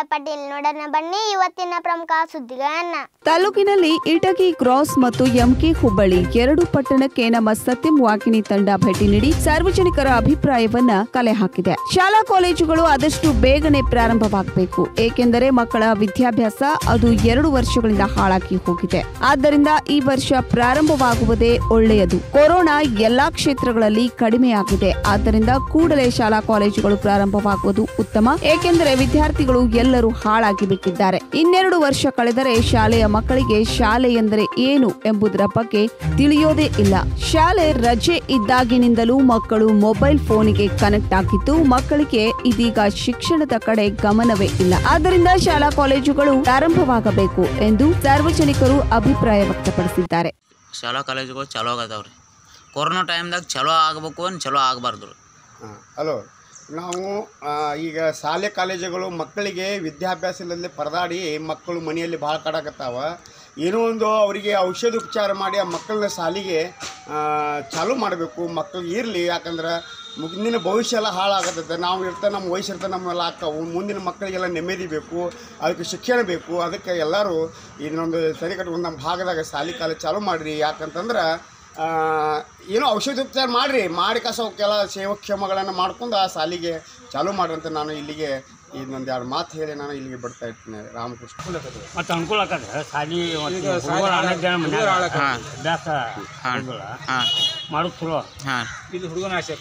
ಪಾಟೀಲ್ ನೋಡೋಣ ಬನ್ನಿ ಇವತ್ತಿನ ಪ್ರಮುಖ ಸುದ್ದಿಗಳನ್ನ ತಾಲೂಕಿನಲ್ಲಿ ಇಟಗಿ ಕ್ರಾಸ್ ಮತ್ತು ಎಂಕೆ ಹುಬ್ಬಳ್ಳಿ ಎರಡು ಪಟ್ಟಣಕ್ಕೆ ನಮ್ಮ ಸತ್ಯಂ ವಾಹಿನಿ ತಂಡ ಭೇಟಿ ನೀಡಿ ಸಾರ್ವಜನಿಕರ ಅಭಿಪ್ರಾಯವನ್ನ ಕಲೆ ಹಾಕಿದೆ ಶಾಲಾ ಕಾಲೇಜುಗಳು ಆದಷ್ಟು ಬೇಗನೆ ಪ್ರಾರಂಭವಾಗಬೇಕು ಏಕೆಂದರೆ ಮಕ್ಕಳ ವಿದ್ಯಾಭ್ಯಾಸ ಅದು ಎರಡು ವರ್ಷಗಳಿಂದ ಹಾಳಾಗಿ ಹೋಗಿದೆ ಆದ್ದರಿಂದ ಈ ವರ್ಷ ಪ್ರಾರಂಭವಾಗುವುದೇ ಒಳ್ಳೆಯದು ಕೊರೋನಾ ಎಲ್ಲಾ ಕ್ಷೇತ್ರಗಳಲ್ಲಿ ಕಡಿಮೆಯಾಗಿದೆ ಆದ್ದರಿಂದ ಕೂಡಲೇ ಶಾಲಾ ಕಾಲೇಜುಗಳು ಪ್ರಾರಂಭವಾಗುವುದು ಉತ್ತಮ ಏಕೆಂದರೆ ವಿದ್ಯಾರ್ಥಿಗಳು ಎಲ್ಲರೂ ಹಾಳಾಗಿ ಬಿಟ್ಟಿದ್ದಾರೆ ಇನ್ನೆರಡು ವರ್ಷ ಕಳೆದರೆ ಶಾಲೆಯ ಮಕ್ಕಳಿಗೆ ಶಾಲೆ ಎಂದರೆ ಏನು ಎಂಬುದರ ಬಗ್ಗೆ ತಿಳಿಯೋದೇ ಇಲ್ಲ ಶಾಲೆ ರಜೆ ಇದ್ದಾಗಿನಿಂದಲೂ ಮಕ್ಕಳು ಮೊಬೈಲ್ ಫೋನಿಗೆ ಕನೆಕ್ಟ್ ಆಗಿದ್ದು ಮಕ್ಕಳಿಗೆ ಇದೀಗ ಶಿಕ್ಷಣದ ಕಡೆ ಗಮನವೇ ಇಲ್ಲ ಆದ್ದರಿಂದ ಶಾಲಾ ಕಾಲೇಜುಗಳು ಪ್ರಾರಂಭವಾಗಬೇಕು ಎಂದು ಸಾರ್ವಜನಿಕರು ಅಭಿಪ್ರಾಯ ವ್ಯಕ್ತಪಡಿಸಿದ್ದಾರೆ ಶಾಲಾ ಕಾಲೇಜುಗಳು ಚಲೋ ಆಗದಾವ ರೀ ಕೊರೋನಾ ಟೈಮ್ದಾಗ ಚಲೋ ಆಗ್ಬೇಕು ಅಂತ ಚಲೋ ಆಗಬಾರ್ದು ರೀ ಹಾಂ ಹಲೋ ನಾವು ಆ, ಈಗ ಶಾಲೆ ಕಾಲೇಜುಗಳು ಮಕ್ಕಳಿಗೆ ವಿದ್ಯಾಭ್ಯಾಸ ಇಲ್ಲದೆ ಪರದಾಡಿ ಮಕ್ಕಳು ಮನೆಯಲ್ಲಿ ಭಾಳ ಕಾಡಕತ್ತಾವ ಏನೋ ಒಂದು ಅವರಿಗೆ ಔಷಧ ಉಪಚಾರ ಮಾಡಿ ಆ ಮಕ್ಕಳನ್ನ ಶಾಲೆಗೆ ಆ, ಚಾಲೂ ಮಾಡಬೇಕು ಮಕ್ಕಳಿಗೆ ಇರಲಿ ಯಾಕಂದ್ರೆ ಮುಂದಿನ ಭವಿಷ್ಯ ಎಲ್ಲ ಹಾಳಾಗತ್ತೈತೆ ನಾವು ಇರ್ತಾ ನಮ್ಮ ವಯಸ್ಸಿರ್ತಾ ನಮ್ಮೆಲ್ಲ ಆಗ್ತಾವು ಮುಂದಿನ ಮಕ್ಕಳಿಗೆಲ್ಲ ನೆಮ್ಮದಿ ಬೇಕು ಅದಕ್ಕೆ ಶಿಕ್ಷಣ ಬೇಕು ಅದಕ್ಕೆ ಎಲ್ಲರೂ ಇನ್ನೊಂದು ಸರಿ ಕಟ್ಕೊಂಡು ನಮ್ಮ ಭಾಗದಾಗ ಶಾಲೆ ಕಾಲೇಜ್ ಚಾಲೂ ಮಾಡಿರಿ ಯಾಕಂತಂದ್ರೆ ಆ, ಏನೋ ಔಷಧೋಪಚಾರ ಮಾಡಿರಿ ಮಾಡಿ ಕಸ ಅವಕ್ಕೆಲ್ಲ ಸೇವಕ್ಷೇಮಗಳನ್ನು ಮಾಡ್ಕೊಂಡು ಆ ಸಾಲಿಗೆ ಚಾಲೂ ಮಾಡ್ರಂತ ನಾನು ಇಲ್ಲಿಗೆ ಇನ್ನೊಂದು ಎರಡು ಮಾತು ಹೇಳಿ ನಾನು ಇಲ್ಲಿಗೆ ಬಿಡ್ತಾ ಇರ್ತೀನಿ ರಾಮಕೃಷ್ಣ ಮತ್ತು ಅನುಕೂಲ ಆಗತ್ತೆ ಸಾಲಿ ಮತ್ತು ಹುಡುಗರು ಅನೇಕ ಜನ ಮನ್ಯಾಗ ಅಭ್ಯಾಸ ಆಗೋದಿಲ್ಲ. ಹಾಂ ಮಾಡೋದು ಚಲೋ ಹಾಂ ಇದು ಹುಡುಗನ ಆಸೆ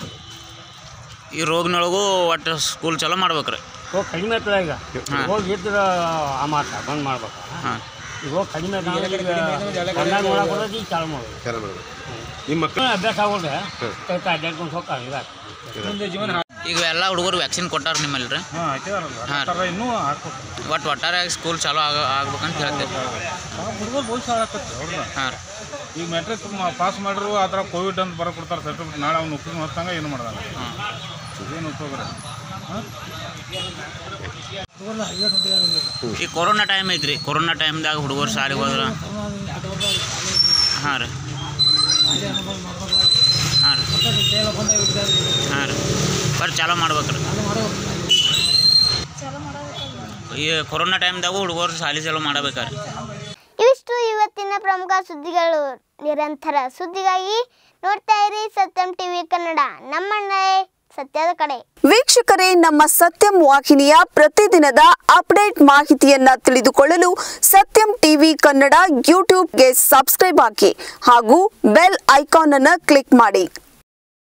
ಈ ರೋಗನೊಳಗೂ ಒಟ್ಟು ಸ್ಕೂಲ್ ಚಲೋ ಮಾಡ್ಬೇಕು ರೀ ಹೋಗಿ ಕಡಿಮೆ ಆಗ್ತದೆ ಈಗ ಹೋಗಿ ಇದ್ರೆ ಆ ಮಾತ ಬಂದ್ ಮಾಡ್ಬೇಕು ಹಾಂ ಈಗ ಹೋಗಿ ಕಡಿಮೆ ಕಣ್ಣಾಗ ನೋಡಕ್ಕೆ ಬರೋದು ಈಗ ಚಾಲು ಮಾಡೋದು ನಿಮ್ಮ ಮಕ್ಕಳು ಮಕ್ಕಳು ಅಭ್ಯಾಸ ಆಗೋದ್ರೆ ಕೈತ ಅಡ್ಡಾಡ್ಕೊಂಡು ಹೋಗ್ತಾ ಇದಾಗ್ತದೆ ಮುಂದೆ ಜೀವನ ಈಗ ಎಲ್ಲ ಹುಡುಗರು ವ್ಯಾಕ್ಸಿನ್ ಕೊಟ್ಟಾರ ನಿಮ್ಮಲ್ಲಿ ರೀ ಹಾಂ ಹಾಕಿದಾರಲ್ಲ ಹಾಂ. ಹಾಕ್ತಾರ ಇನ್ನೂ ಹಾಕ್ಬೇಕು ಒಟ್ಟು ಒಟ್ಟಾರೆಯಾಗಿ ಸ್ಕೂಲ್ ಚಲೋ ಆಗ ಆಗ್ಬೇಕಂತ ಹೇಳ್ತೀವಿ ಹುಡುಗರು ಭವಿಷ್ಯ ಹಾಕತ್ತೆ ಅವ್ರನ್ನ ಹಾಂ ರೀ ಈಗ ಮೆಟ್ರಿಕ್ ಪಾಸ್ ಮಾಡಿದ್ರು ಆ ಥರ ಕೋವಿಡ್ ಅಂತ ಬರ ಕೊಡ್ತಾರೆ ಸರ್ಟಿಫಿಕೇಟ್ ನಾಳೆ ಅವ್ನು ಉಪಯೋಗ ಹೊತ್ತಂಗ ಏನು ಮಾಡೋದಲ್ಲ ಏನು ಉಪಯೋಗ ರೀ ಹಾಂ ಈ ಕೊರೋನಾ ಟೈಮ್ ಐತ್ರಿ ಕೊರೋನಾ ಟೈಮ್ದಾಗ ಹುಡುಗರು ಶಾಲೆಗೆ ಹೋದ್ರ ಹಾಂ ರೀ ಹಾಂ ರೀ ಹಾಂ ರೀ ಬರ್ರಿ ಚಾಲೋ ಮಾಡ್ಬೇಕು ರೀ ಈ ಕೊರೋನಾ ಟೈಮ್ದಾಗೂ ಹುಡುಗರು ಶಾಲೆ ಚಾಲೂ ಮಾಡಬೇಕಾರೆ ಇವಿಷ್ಟು ಇವತ್ತಿನ ಪ್ರಮುಖ ಸುದ್ದಿಗಳು ನಿರಂತರ ಸುದ್ದಿಗಾಗಿ ನೋಡ್ತಾ ಇರಿ ಸತ್ಯಂ ಟಿವಿ ಕನ್ನಡ ನಮ್ಮನ್ನೇ ಸತ್ಯದ ಕಡೆ ವೀಕ್ಷಕರೇ ನಮ್ಮ ಸತ್ಯಂ ವಾಹಿನಿಯ ಪ್ರತಿದಿನದ ಅಪ್ಡೇಟ್ ಮಾಹಿತಿಯನ್ನ ತಿಳಿದುಕೊಳ್ಳಲು ಸತ್ಯಂ ಟಿವಿ ಕನ್ನಡ ಯೂಟ್ಯೂಬ್ಗೆ ಸಬ್ಸ್ಕ್ರೈಬ್ ಹಾಕಿ ಹಾಗೂ ಬೆಲ್ ಐಕಾನ್ ಅನ್ನು ಕ್ಲಿಕ್ ಮಾಡಿ